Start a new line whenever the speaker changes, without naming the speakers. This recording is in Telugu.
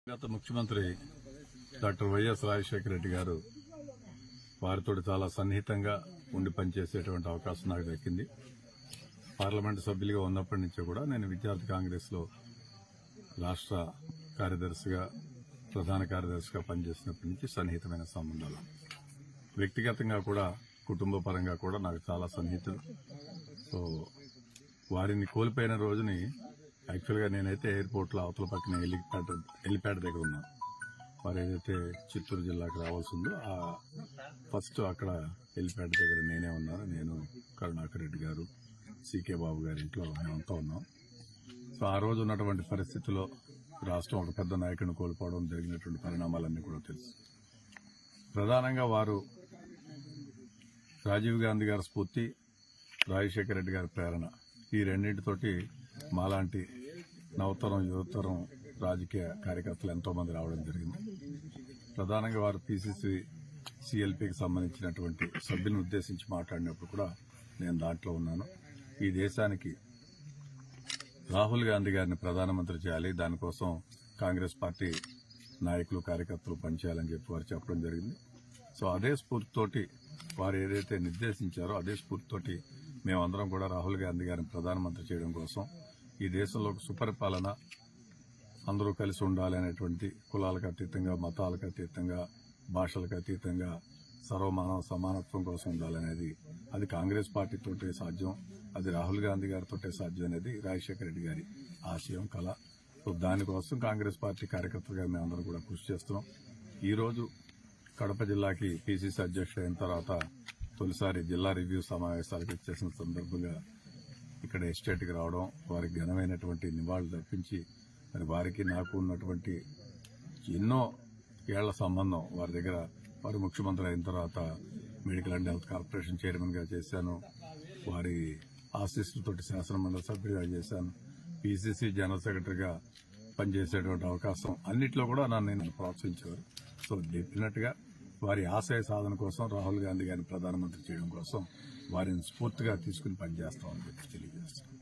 గత ముఖ్యమంత్రి డాక్టర్ వైఎస్ రాజశేఖర రెడ్డి గారు వారితో చాలా సన్నిహితంగా ఉండి పనిచేసేటువంటి అవకాశం నాకు దక్కింది పార్లమెంటు సభ్యులుగా ఉన్నప్పటి నుంచి కూడా నేను విద్యార్థి కాంగ్రెస్ లో రాష్ట్ర కార్యదర్శిగా ప్రధాన కార్యదర్శిగా పనిచేసినప్పటి నుంచి సన్నిహితమైన సంబంధాలు వ్యక్తిగతంగా కూడా కుటుంబ పరంగా కూడా నాకు చాలా సన్నిహితులు సో వారిని కోల్పోయిన రోజుని యాక్చువల్గా నేనైతే ఎయిర్పోర్ట్లో అవతల పక్కన హెలిప్యాడ్ హెలిప్యాడ్ దగ్గర ఉన్నాను వారు ఏదైతే చిత్తూరు జిల్లాకు రావాల్సి ఉందో ఆ ఫస్ట్ అక్కడ హెలిప్యాడ్ దగ్గర నేనే ఉన్నాను నేను కరుణాకర్ రెడ్డి గారు సీకే బాబు గారి ఇంట్లో మేమంతా ఉన్నాం సో ఆ రోజు ఉన్నటువంటి పరిస్థితుల్లో రాష్ట్రం ఒక పెద్ద నాయకుడిని కోల్పోవడం జరిగినటువంటి పరిణామాలన్నీ కూడా తెలుసు ప్రధానంగా వారు రాజీవ్ గాంధీ గారి స్ఫూర్తి రాజశేఖర రెడ్డి గారి ప్రేరణ ఈ రెండింటితోటి మాలాంటి నవతరం యువతరం రాజకీయ కార్యకర్తలు ఎంతో మంది రావడం జరిగింది ప్రధానంగా వారు పిసిసి సిఎల్పికి సంబంధించినటువంటి సభ్యులను ఉద్దేశించి మాట్లాడినప్పుడు కూడా నేను దాంట్లో ఉన్నాను ఈ దేశానికి రాహుల్ గాంధీ గారిని ప్రధానమంత్రి చేయాలి దానికోసం కాంగ్రెస్ పార్టీ నాయకులు కార్యకర్తలు పనిచేయాలని చెప్పి వారు చెప్పడం జరిగింది సో అదే స్ఫూర్తితోటి వారు ఏదైతే నిర్దేశించారో అదే స్ఫూర్తితోటి మేమందరం కూడా రాహుల్ గాంధీ గారిని ప్రధానమంత్రి చేయడం కోసం ఈ దేశంలో ఒక సుపరిపాలన అందరూ కలిసి ఉండాలి అనేటువంటి కులాలకు అతీతంగా మతాలకు అతీతంగా భాషలకు అతీతంగా సర్వమానవ సమానత్వం కోసం ఉండాలనేది అది కాంగ్రెస్ పార్టీతోటే సాధ్యం అది రాహుల్ గాంధీ గారితోటే సాధ్యం అనేది రాజశేఖర రెడ్డి గారి ఆశయం కళ సో దానికోసం కాంగ్రెస్ పార్టీ కార్యకర్తలుగా మేమందరం కూడా కృషి చేస్తున్నాం ఈ రోజు కడప జిల్లాకి పీసీసీ అధ్యక్షుడు అయిన తర్వాత తొలిసారి జిల్లా రివ్యూ సమావేశాలకు వచ్చేసిన సందర్భంగా ఇక్కడ ఎస్టేట్కి రావడం వారికి ఘనమైనటువంటి నివాళులు తప్పించి మరి వారికి నాకు ఉన్నటువంటి ఎన్నో ఏళ్ల సంబంధం వారి దగ్గర వారు ముఖ్యమంత్రి అయిన తర్వాత medical and health corporation chairman గా చేశాను వారి ఆశీస్సులతోటి శాసనమండలి సభ్యుడిగా చేశాను పీసీసీ జనరల్ సెక్రటరీగా పనిచేసేటువంటి అవకాశం అన్నిట్లో కూడా నన్ను నేను ప్రోత్సహించేవారు సో డెఫినెట్ గా వారి ఆశయ సాధన కోసం రాహుల్ గాంధీ గారిని ప్రధానమంత్రి చేయడం కోసం వారిని స్ఫూర్తిగా తీసుకుని పనిచేస్తామని చెప్పి తెలియజేస్తాను